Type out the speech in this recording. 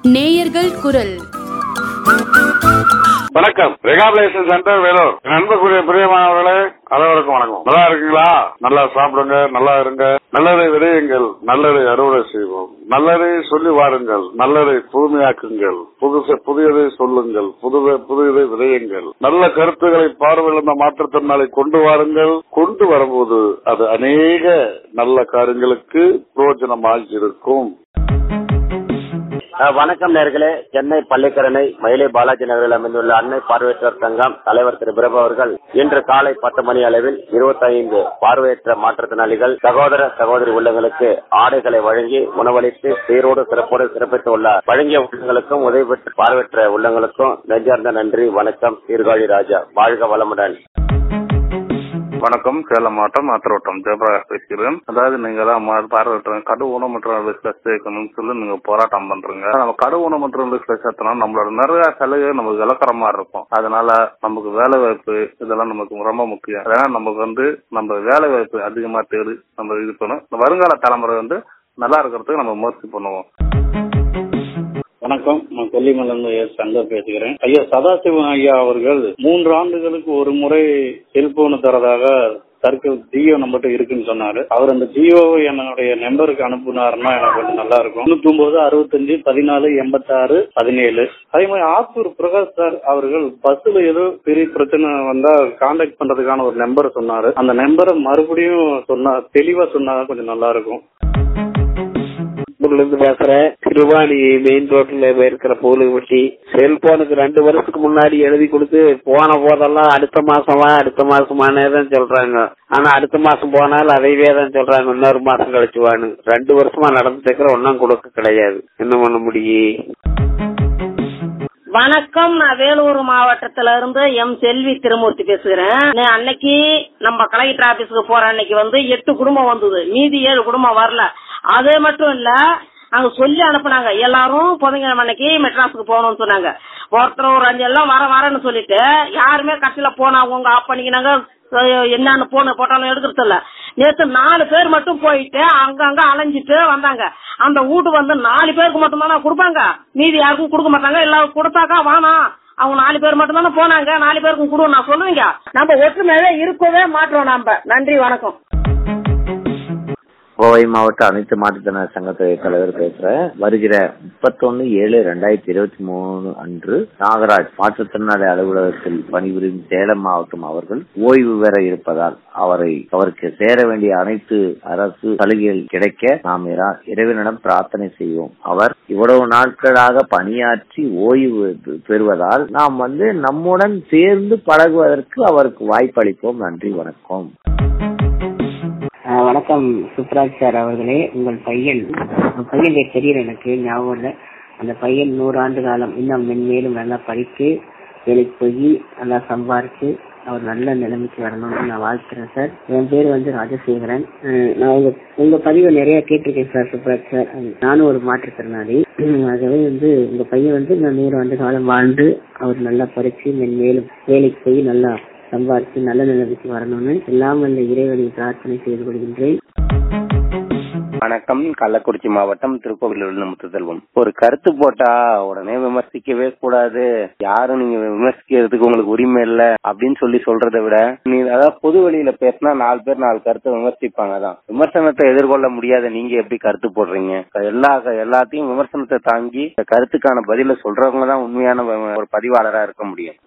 நேயர்கள் குரல் வணக்கம் ரெகாபிலேஷன் சென்டர் வேலூர் என் அன்புக்குரிய பிரியமானவர்களே அனைவருக்கும் வணக்கம் நல்லா இருக்கீங்களா நல்லா சாப்பிடுங்க நல்லா இருங்க நல்லதை விதையுங்கள் நல்லதை அறுவடை செய்வோம் நல்லதை சொல்லி வாருங்கள் நல்லதை புதுமையாக்குங்கள் புதுசு புதியதை சொல்லுங்கள் புதுவை புதியதை விதையுங்கள் நல்ல கருத்துக்களை பார்வையிழந்த மாற்றுத்திறனாளி கொண்டு வாருங்கள் கொண்டு வரும்போது அது அநேக நல்ல காரியங்களுக்கு பிரயோஜனமாக இருக்கும் அஹ் வணக்கம் நேர்களே சென்னை பள்ளிக்கரணை மயிலை பாலாஜி நகரில் அமைந்துள்ள அன்னை பார்வையற்றோர் சங்கம் தலைவர் திரு பிரபு அவர்கள் இன்று காலை பத்து மணி அளவில் இருபத்தைந்து பார்வையற்ற மாற்றுத்திறனாளிகள் சகோதர சகோதரி உள்ளங்களுக்கு ஆடைகளை வழங்கி உணவளித்து சீரோடு சிறப்போடு சிறப்பித்து உள்ளார் வழங்கிய உள்ளங்களுக்கும் உதவி பெற்ற பார்வையற்ற உள்ளங்களுக்கும் நெஞ்சார்ந்த நன்றி வணக்கம் சீர்காழி ராஜா வாழ்க வளமுடன் வணக்கம் சேலம் மாவட்டம் ஆத்திரோட்டம் ஜெயபிரகாஷ் பேசுகிறேன் அதாவது நீங்க தான் பார்வையிட்ட கடு ஊனமுற்றவர்களுக்கு சேர்க்கணும்னு சொல்லி நீங்க போராட்டம் பண்றீங்க நம்ம கடு ஊனமுற்றவர்களுக்கு சேர்த்தனா நம்மளோட நிறைய சலுகை நமக்கு இழக்கிற மாதிரி இருக்கும் அதனால நமக்கு வேலை வாய்ப்பு இதெல்லாம் நமக்கு ரொம்ப முக்கியம் அதனால நமக்கு வந்து நம்ம வேலை வாய்ப்பு அதிகமா தேடி நம்ம இது பண்ணணும் வருங்கால தலைமுறை வந்து நல்லா இருக்கிறதுக்கு நம்ம முயற்சி பண்ணுவோம் வணக்கம் நான் கொல்லிமலர்ந்து எஸ் சங்கர் பேசுகிறேன் ஐயா சதாசிவம் ஐயா அவர்கள் மூன்று ஆண்டுகளுக்கு ஒரு முறை செல்போன் தரதாக சர்க்கிள் ஜியோ நம்மகிட்ட இருக்குன்னு சொன்னாரு அவர் அந்த ஜியோவை என்னுடைய நம்பருக்கு அனுப்புனாருன்னா எனக்கு கொஞ்சம் நல்லா இருக்கும் தொண்ணூத்தி ஒன்பது அறுபத்தஞ்சு பதினாலு எண்பத்தாறு பதினேழு அதே மாதிரி ஆத்தூர் பிரகாஷ் சார் அவர்கள் பஸ்ல ஏதோ பெரிய பிரச்சனை வந்தா கான்டாக்ட் பண்றதுக்கான ஒரு நம்பர் சொன்னாரு அந்த நம்பரை மறுபடியும் சொன்னா தெளிவா சொன்னா கொஞ்சம் நல்லா இருக்கும் ஊர்ல இருந்து பேசுறேன் திருவாணி மெயின் ரோட்ல இருக்கிற பூலுப்பட்டி செல்போனுக்கு ரெண்டு வருஷத்துக்கு முன்னாடி எழுதி கொடுத்து போன போதெல்லாம் அடுத்த மாசமா அடுத்த மாசமானே தான் சொல்றாங்க ஆனா அடுத்த மாசம் போனாலும் அதைவே தான் சொல்றாங்க இன்னொரு மாசம் கழிச்சு வான்னு ரெண்டு வருஷமா நடந்துட்டு இருக்கிற ஒன்னும் கொடுக்க கிடையாது என்ன பண்ண முடியும் வணக்கம் நான் வேலூர் மாவட்டத்துல இருந்து எம் செல்வி திருமூர்த்தி பேசுகிறேன் நே- அன்னைக்கு நம்ம கலெக்டர் ஆபீஸ்க்கு போற அன்னைக்கு வந்து எட்டு குடும்பம் வந்தது மீதி ஏழு குடும்பம் வரல அது மட்டும் இல்ல அங்க சொல்லி அனுப்புனாங்க எல்லாரும் புதன்கிழமை அன்னைக்கு மெட்ராஸுக்கு போகணும்னு சொன்னாங்க ஒருத்தர் ஒரு அஞ்சு எல்லாம் வர வரேன்னு சொல்லிட்டு யாருமே கடைசியில போனா அவங்க ஆஃப் பண்ணிக்கினாங்க அஹ் என்னன்னு போன போட்டாலும் எடுக்கிறது இல்ல நேத்து நாலு பேர் மட்டும் போயிட்டு அங்கங்க அலைஞ்சிட்டு வந்தாங்க அந்த வீட்டு வந்து நாலு பேருக்கு மட்டும் தானே கொடுப்பாங்க மீதி யாருக்கும் கொடுக்க மாட்டாங்க எல்லாரும் கொடுத்தாக்கா வேணாம் அவங்க நாலு பேர் மட்டும் தானே போனாங்க நாலு பேருக்கும் கொடுங்க நான் சொல்லுவீங்க நம்ம ஒற்றுமையில இருக்கவே மாட்டோம் நம்ம நன்றி வணக்கம் கோவை மாவட்ட அனைத்து மாற்றுத்திறனாளி சங்கத்துறை தலைவர் பேசுறேன் வருகிற முப்பத்தொன்னு ஏழு ரெண்டாயிரத்தி இருபத்தி மூணு அன்று நாகராஜ் மாற்றுத்திறனாளி அலுவலகத்தில் பணிபுரியும் சேலம் மாவட்டம் அவர்கள் ஓய்வு பெற இருப்பதால் அவரை அவருக்கு சேர வேண்டிய அனைத்து அரசு சலுகைகள் கிடைக்க நாம் இறை- இறைவனிடம் பிரார்த்தனை செய்வோம் அவர் இவ்வளவு நாட்களாக பணியாற்றி ஓய்வு பெறுவதால் நாம் வந்து நம்முடன் சேர்ந்து பழகுவதற்கு அவருக்கு வாய்ப்பளிப்போம் நன்றி வணக்கம் ஆஹ் வணக்கம் சுப்ராஜ் சார் அவர்களே உங்கள் பையன் உங்கள் பையன் பேர் தெரியல எனக்கு ஞாபகம் இல்லை அந்த பையன் நூறு ஆண்டு காலம் இன்னும் மென்மேலும் நல்லா படித்து வேலைக்கு போய் நல்லா சம்பாரிச்சு அவர் நல்ல நிலைமைக்கு வரணும்னு நான் வாழ்த்துறேன் சார் என் பேர் வந்து ராஜசேகரன் ஆஹ் நான் உங்க உங்க பதிவை நிறைய கேட்டிருக்கேன் சார் சுப்ராஜ் சார் நானும் ஒரு மாற்றுத்திறனாளி ஆகவே வந்து உங்க பையன் வந்து நான் நூறு ஆண்டு காலம் வாழ்ந்து அவர் நல்லா படிச்சு மென்மேலும் வேலைக்கு போய் நல்லா சம்பாரிச்சு நல்ல நிலைமைக்கு வரணும்னு எல்லாம் வல்ல இறைவனை பிரார்த்தனை செய்து கொள்கின்றேன் வணக்கம் கள்ளக்குறிச்சி மாவட்டம் திருக்கோவிலூர் இருந்து முத்துசெல்வம் ஒரு கருத்து போட்டா உடனே விமர்சிக்கவே கூடாது யாரும் நீங்க விமர்சிக்கிறதுக்கு உங்களுக்கு உரிமை இல்ல அப்படின்னு சொல்லி சொல்றதை விட நீ அதாவது பொது வழியில பேசினா நாலு பேர் நாலு கருத்தை விமர்சிப்பாங்க தான் விமர்சனத்தை எதிர்கொள்ள முடியாத நீங்க எப்படி கருத்து போடுறீங்க எல்லா எல்லாத்தையும் விமர்சனத்தை தாங்கி இந்த கருத்துக்கான பதில சொல்றவங்க தான் உண்மையான ஒரு பதிவாளரா இருக்க முடியும்